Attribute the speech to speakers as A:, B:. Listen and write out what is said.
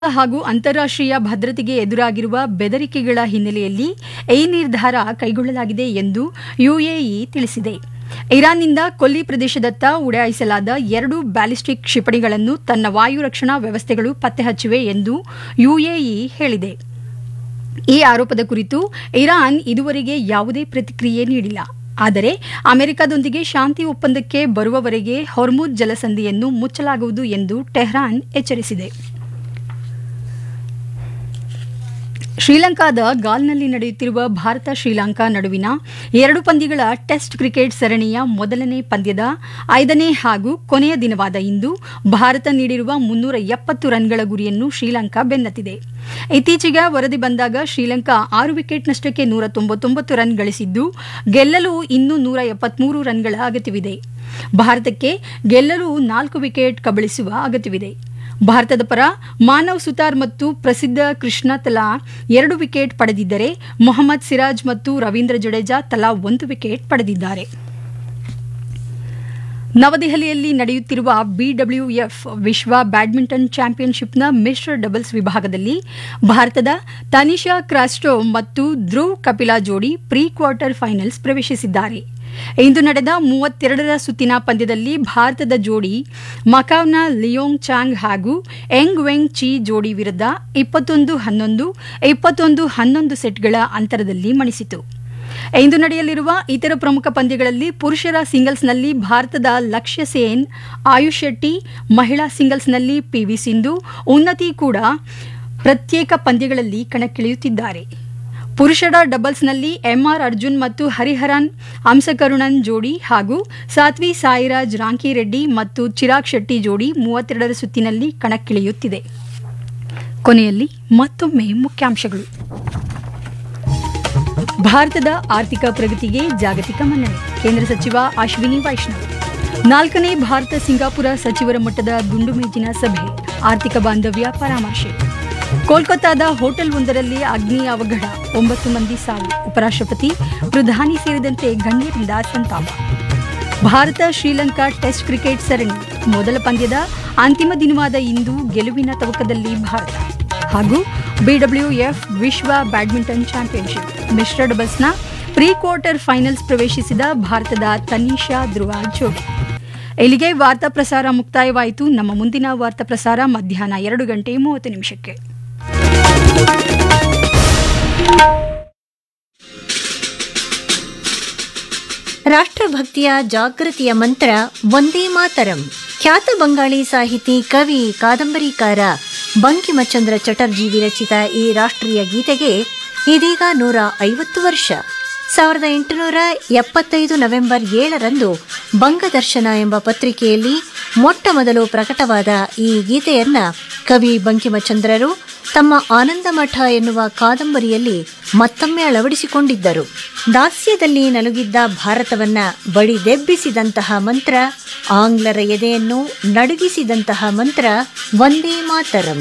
A: ಹಾಗೂ ಅಂತಾರಾಷ್ಟ್ರೀಯ ಭದ್ರತೆಗೆ ಎದುರಾಗಿರುವ ಬೆದರಿಕೆಗಳ ಹಿನ್ನೆಲೆಯಲ್ಲಿ ಈ ನಿರ್ಧಾರ ಕೈಗೊಳ್ಳಲಾಗಿದೆ ಎಂದು ಯುಎಇ ತಿಳಿಸಿದೆ ಇರಾನ್ನಿಂದ ಕೊಲ್ಲಿ ಪ್ರದೇಶದತ್ತ ಉಡಾಯಿಸಲಾದ ಎರಡು ಬ್ಯಾಲಿಸ್ಟಿಕ್ ಕ್ಷಿಪಣಿಗಳನ್ನು ತನ್ನ ವಾಯು ರಕ್ಷಣಾ ವ್ಯವಸ್ಥೆಗಳು ಪತ್ತೆಹಚ್ಚಿವೆ ಎಂದು ಯುಎಇ ಹೇಳಿದೆ ಈ ಆರೋಪದ ಕುರಿತು ಇರಾನ್ ಇದುವರೆಗೆ ಯಾವುದೇ ಪ್ರತಿಕ್ರಿಯೆ ನೀಡಿಲ್ಲ ಆದರೆ ಅಮೆರಿಕದೊಂದಿಗೆ ಶಾಂತಿ ಒಪ್ಪಂದಕ್ಕೆ ಬರುವವರೆಗೆ ಹೊರ್ಮುಜ್ ಜಲಸಂಧಿಯನ್ನು ಮುಚ್ಚಲಾಗುವುದು ಎಂದು ಟೆಹ್ರಾನ್ ಎಚ್ಚರಿಸಿದೆ ಶ್ರೀಲಂಕಾದ ಗಾಲ್ನಲ್ಲಿ ನಡೆಯುತ್ತಿರುವ ಭಾರತ ಶ್ರೀಲಂಕಾ ನಡುವಿನ ಎರಡು ಪಂದ್ಯಗಳ ಟೆಸ್ಟ್ ಕ್ರಿಕೆಟ್ ಸರಣಿಯ ಮೊದಲನೇ ಪಂದ್ಯದ ಐದನೇ ಹಾಗೂ ಕೊನೆಯ ದಿನವಾದ ಇಂದು ಭಾರತ ನೀಡಿರುವ ಮುನ್ನೂರ ಎಪ್ಪತ್ತು ರನ್ಗಳ ಗುರಿಯನ್ನು ಶ್ರೀಲಂಕಾ ಬೆನ್ನತ್ತಿದೆ ಇತ್ತೀಚೆಗೆ ವರದಿ ಬಂದಾಗ ಶ್ರೀಲಂಕಾ ಆರು ವಿಕೆಟ್ನಷ್ಟಕ್ಕೆ ನೂರ ತೊಂಬತ್ತೊಂಬತ್ತು ರನ್ ಗಳಿಸಿದ್ದು ಗೆಲ್ಲಲು ಇನ್ನೂ ನೂರ ಎಪ್ಪತ್ಮೂರು ರನ್ಗಳ ಅಗತ್ಯವಿದೆ ಭಾರತಕ್ಕೆ ಗೆಲ್ಲಲು ನಾಲ್ಕು ವಿಕೆಟ್ ಕಬಳಿಸುವ ಅಗತ್ಯವಿದೆ ಭಾರತದ ಪರ ಮಾನವ್ ಸುತಾರ್ ಮತ್ತು ಪ್ರಸಿದ್ಧ ಕೃಷ್ಣ ತಲಾ ಎರಡು ವಿಕೆಟ್ ಪಡೆದಿದ್ದರೆ ಮೊಹಮ್ಮದ್ ಸಿರಾಜ್ ಮತ್ತು ರವೀಂದ್ರ ಜಡೇಜಾ ತಲಾ ಒಂದು ವಿಕೆಟ್ ಪಡೆದಿದ್ದಾರೆ ನವದೆಹಲಿಯಲ್ಲಿ ನಡೆಯುತ್ತಿರುವ ಬಿಡಬ್ಲ್ಯೂಎಫ್ ವಿಶ್ವ ಬ್ಯಾಡ್ಮಿಂಟನ್ ಚಾಂಪಿಯನ್ಶಿಪ್ನ ಮಿಶ್ರ ಡಬಲ್ಸ್ ವಿಭಾಗದಲ್ಲಿ ಭಾರತದ ತನಿಷಾ ಕ್ರಾಸ್ಟೋ ಮತ್ತು ಧ್ರುವ್ ಕಪಿಲಾ ಜೋಡಿ ಪ್ರೀ ಕ್ವಾರ್ಟರ್ ಫೈನಲ್ಸ್ ಪ್ರವೇಶಿಸಿದ್ದಾರೆ ಇಂದು ನಡೆದ ಮೂವತ್ತೆರಡರ ಸುತ್ತಿನ ಪಂದ್ಯದಲ್ಲಿ ಭಾರತದ ಜೋಡಿ ಮಕಾವ್ನ ಲಿಯೋಂಗ್ ಚಾಂಗ್ ಹಾಗೂ ಎಂಗ್ ವೆಂಗ್ ಚಿ ಜೋಡಿ ವಿರುದ್ಧ ಇಪ್ಪತ್ತೊಂದು ಹನ್ನೊಂದು ಇಪ್ಪತ್ತೊಂದು ಹನ್ನೊಂದು ಸೆಟ್ಗಳ ಅಂತರದಲ್ಲಿ ಮಣಿಸಿತು ಇಂದು ನಡೆಯಲಿರುವ ಇತರ ಪ್ರಮುಖ ಪಂದ್ಯಗಳಲ್ಲಿ ಪುರುಷರ ಸಿಂಗಲ್ಸ್ನಲ್ಲಿ ಭಾರತದ ಲಕ್ಷ್ಯ ಸೇನ್ ಆಯುಷ್ ಶೆಟ್ಟಿ ಮಹಿಳಾ ಸಿಂಗಲ್ಸ್ನಲ್ಲಿ ಪಿವಿ ಸಿಂಧು ಉನ್ನತಿ ಕೂಡ ಪ್ರತ್ಯೇಕ ಪಂದ್ಯಗಳಲ್ಲಿ ಕಣಕ್ಕಿಳಿಯುತ್ತಿದ್ದಾರೆ ಪುರುಷರ ಡಬಲ್ಸ್ನಲ್ಲಿ ಎಂಆರ್ ಅರ್ಜುನ್ ಮತ್ತು ಹರಿಹರನ್ ಹಂಸಕರುಣನ್ ಜೋಡಿ ಹಾಗೂ ಸಾತ್ವಿ ಸಾಯಿರಾಜ್ ರಾಂಕಿರೆಡ್ಡಿ ಮತ್ತು ಚಿರಾಗ್ ಶೆಟ್ಟಿ ಜೋಡಿ ಮೂವತ್ತೆರಡರ ಸುತ್ತಿನಲ್ಲಿ ಕಣಕ್ಕಿಳಿಯುತ್ತಿದೆ ಕೊನೆಯಲ್ಲಿ ಮತ್ತೊಮ್ಮೆ ಮುಖ್ಯಾಂಶಗಳು ಭಾರತದ ಆರ್ಥಿಕ ಪ್ರಗತಿಗೆ ಜಾಗತಿಕ ಮನ್ನಣೆ ಕೇಂದ್ರ ಸಚಿವ ಅಶ್ವಿನಿ ವೈಷ್ಣವ್ ನಾಲ್ಕನೇ ಭಾರತ ಸಿಂಗಾಪುರ ಸಚಿವರ ಮಟ್ಟದ ದುಂಡು ಮೇಜಿನ ಸಭೆ ಆರ್ಥಿಕ ಬಾಂಧವ್ಯ ಪರಾಮರ್ಶೆ ಕೋಲ್ಕತ್ತಾದ ಹೋಟೆಲ್ ಒಂದರಲ್ಲಿ ಅಗ್ನಿ ಅವಘಡ ಒಂಬತ್ತು ಮಂದಿ ಸಾವು ಉಪರಾಷ್ಟ್ರಪತಿ ಪ್ರಧಾನಿ ಸೇರಿದಂತೆ ಗಣ್ಯರಿಂದ ಸಂತಾಪ ಭಾರತ ಶ್ರೀಲಂಕಾ ಟೆಸ್ಟ್ ಕ್ರಿಕೆಟ್ ಸರಣಿ ಮೊದಲ ಪಂದ್ಯದ ಅಂತಿಮ ದಿನವಾದ ಇಂದು ಗೆಲುವಿನ ತವಕದಲ್ಲಿ ಭಾರತ ಹಾಗೂ ಬಿಡಬ್ಲ್ಯೂಎಫ್ ವಿಶ್ವ ಬ್ಯಾಡ್ಮಿಂಟನ್ ಚಾಂಪಿಯನ್ಶಿಪ್ ಮಿಶ್ರ ಡಬಲ್ಸ್ನ ಪ್ರೀ ಕ್ವಾರ್ಟರ್ ಫೈನಲ್ಸ್ ಪ್ರವೇಶಿಸಿದ ಭಾರತದ ತನಿಷಾ ಧ್ರುವ ಜೋಡಿ ಇಲ್ಲಿಗೆ ವಾರ್ತಾ ಪ್ರಸಾರ ಮುಕ್ತಾಯವಾಯಿತು ನಮ್ಮ ಮುಂದಿನ ವಾರ್ತಾ ಪ್ರಸಾರ ಮಧ್ಯಾಹ್ನ ಎರಡು ಗಂಟೆ ಮೂವತ್ತು ನಿಮಿಷಕ್ಕೆ
B: ರಾಷ್ಟ್ರಭಕ್ತಿಯ ಜಾಗೃತಿಯ ಮಂತ್ರ ಒಂದೇ ಮಾತರಂ ಖ್ಯಾತ ಬಂಗಾಳಿ ಸಾಹಿತಿ ಕವಿ ಕಾದಂಬರಿಕಾರ ಬಂಕಿಮಚಂದ್ರ ಚಟರ್ಜಿ ವಿರಚಿತ ಈ ರಾಷ್ಟ್ರೀಯ ಗೀತೆಗೆ ಇದೀಗ ನೂರ ಐವತ್ತು ವರ್ಷ ಸಾವಿರದ ಎಂಟುನೂರ ಎಪ್ಪತ್ತೈದು ನವೆಂಬರ್ ಏಳರಂದು ಬಂಗದರ್ಶನ ಎಂಬ ಪತ್ರಿಕೆಯಲ್ಲಿ ಮೊಟ್ಟ ಮೊದಲು ಪ್ರಕಟವಾದ ಈ ಗೀತೆಯನ್ನ ಕವಿ ಬಂಕಿಮಚಂದ್ರರು ತಮ್ಮ ಆನಂದಮಠ ಎನ್ನುವ ಕಾದಂಬರಿಯಲ್ಲಿ ಮತ್ತೊಮ್ಮೆ ಅಳವಡಿಸಿಕೊಂಡಿದ್ದರು ದಾಸ್ಯದಲ್ಲಿ ನಲುಗಿದ್ದ ಭಾರತವನ್ನ ಬಡಿದೆಬ್ಬಿಸಿದಂತಹ ಮಂತ್ರ ಆಂಗ್ಲರ ಎದೆಯನ್ನು ನಡುಗಿಸಿದಂತಹ ಮಂತ್ರ ಒಂದೇ ಮಾತರಂ